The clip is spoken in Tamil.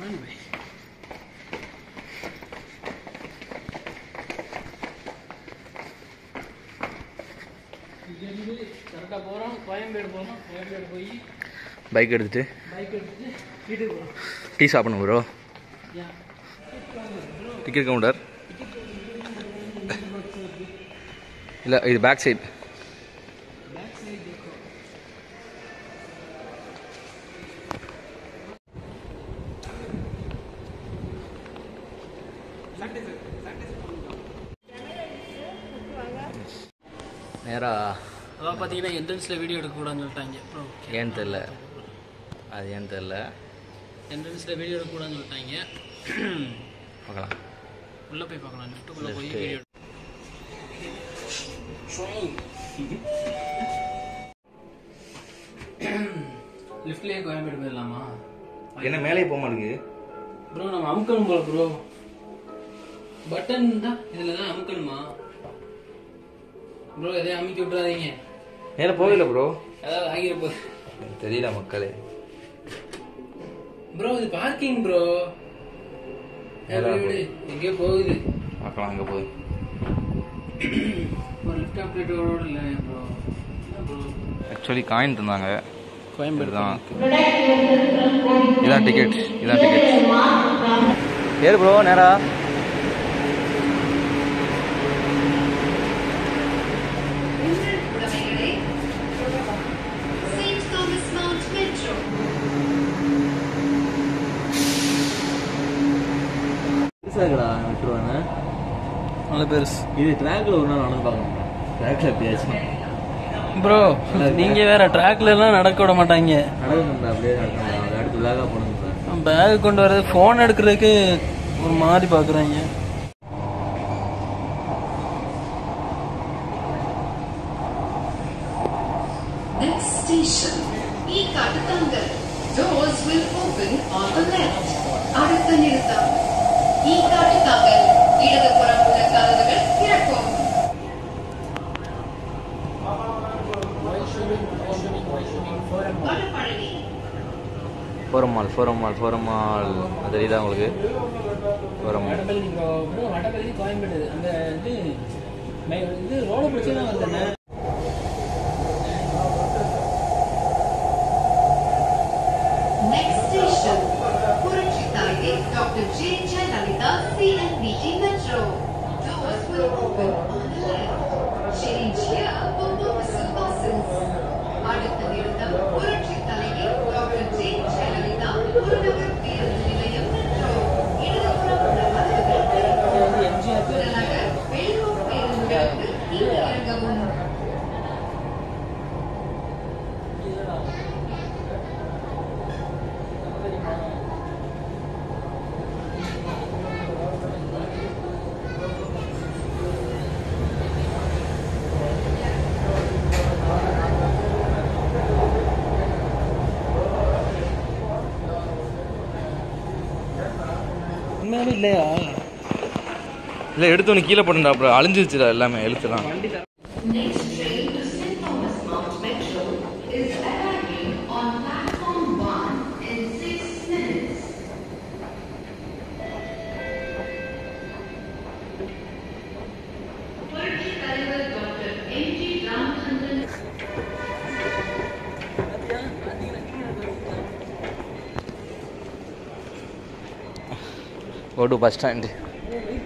இங்கேருந்து கரெக்டாக போகிறோம் கோயம்பேடு போகிறோம் கோயம்பேடு போய் பைக் எடுத்துட்டு பைக் எடுத்துட்டு வீட்டுக்கு போகிறோம் டீ சாப்பிடணும் ப்ரோ ஏன் டிக்கெட் கவுண்டர் இல்லை இது பேக் சைடு பேக் சைடு இருக்கும் நேராக அதான் பார்த்தீங்கன்னா என்ட்ரன்ஸில் வீடியோ எடுக்கக்கூடாதுன்னு சொல்லிட்டாங்க அப்புறம் ஏன்னு தெரில அது ஏன்னு தெரில என்ட்ரன்ஸில் வீடியோ எடுக்கக்கூடாதுன்னு சொல்லிட்டாங்க பார்க்கலாம் உள்ளே போய் பார்க்கலாம் லிஃப்ட்டுக்குள்ளே போய் Lift. வீடியோ லிஃப்ட்லேயே கோயம்பேடு போயிடலாமா என்ன மேலே போக மாட்டேங்குது ப்ரோ நம்ம அமுக்கணும் போல ப்ரோ பட்டன் தான் இதில் தான் அமுக்கணுமா ப்ரோ எதையும் அமுக்கி விட்றாதீங்க மேலே போகல ப்ரோ ஏதாவது ஆகிட போகுது தெரியல மக்களே ப்ரோ இது பார்க்கிங் ப்ரோ ஏதா எங்கேயோ போகுது பார்க்கலாம் அங்கே போய் ஒரு லிஃப்ட் அப்டேட்டோட இல்லை ப்ரோ ப்ரோ ஆக்சுவலி காயின் தந்தாங்க கோயம்பேடு இதுதான் இதான் டிக்கெட் இதான் டிக்கெட் ஏறு ப்ரோ நேரா உடைமைகளே செயின்ட் தாமஸ் மவுண்ட் மெட்ரோ பெருசாகடா விட்டுருவானே நல்ல பெருசு இது ட்ராக்ல ஒரு நாள் நடந்து பார்க்கணும் ட்ராக்ல எப்படியாச்சும் ப்ரோ நீங்க வேற ட்ராக்ல எல்லாம் நடக்க விட மாட்டாங்க நடக்கணும்டா அப்படியே நடக்கணும்டா அது அடுத்து விலாகா போகணும்டா பேக் கொண்டு வரது ஃபோன் எடுக்கிறதுக்கு ஒரு மாதிரி பாக்குறாங்க Next station, E Katatangal. Doors will open on the left. அடுத்த நிறுத்தம் E Katatangal. இடதுபுறம் உள்ள கதவுகள் திறக்கும் Vadapalani Forum mall Forum mall Forum mall அது தெரியுதா உங்களுக்கு Forum mall Vadapalani bro bro Vadapalani Koyambedu அந்த இது மே- இது ரோடு பிரச்சனை தான் வருதுண்ணே Next station, Purachitalge, Dr. J. Jayalalitha, CNBT Metro. Doors will open on the left. Change here for purposeful buses. அடுத்த நிறுத்தம் புரட்சித்தலைவி டாக்டர் ஜே ஜெயலலிதா புறநகர் பேருந்து நிலையம் மெட்ரோ இடதுபுறம் உள்ள கதவுகள் திறக்கும். புறநகர் வெள்ளூர் பேருந்துகளுக்கு இங்கு இறங்கவும் உண்மையாவே இல்லையா இல்லை எடுத்தோன்னு கீழே போட்டுடா அப்புறம் அழிஞ்சிருச்சுடா எல்லாமே எழுத்துலாம் Next train to St. Thomas Mount Metro is arriving on platform 1 in 6 minutes. புரட்சி தலைவர் doctor M G Ramachandran go to bus stand wait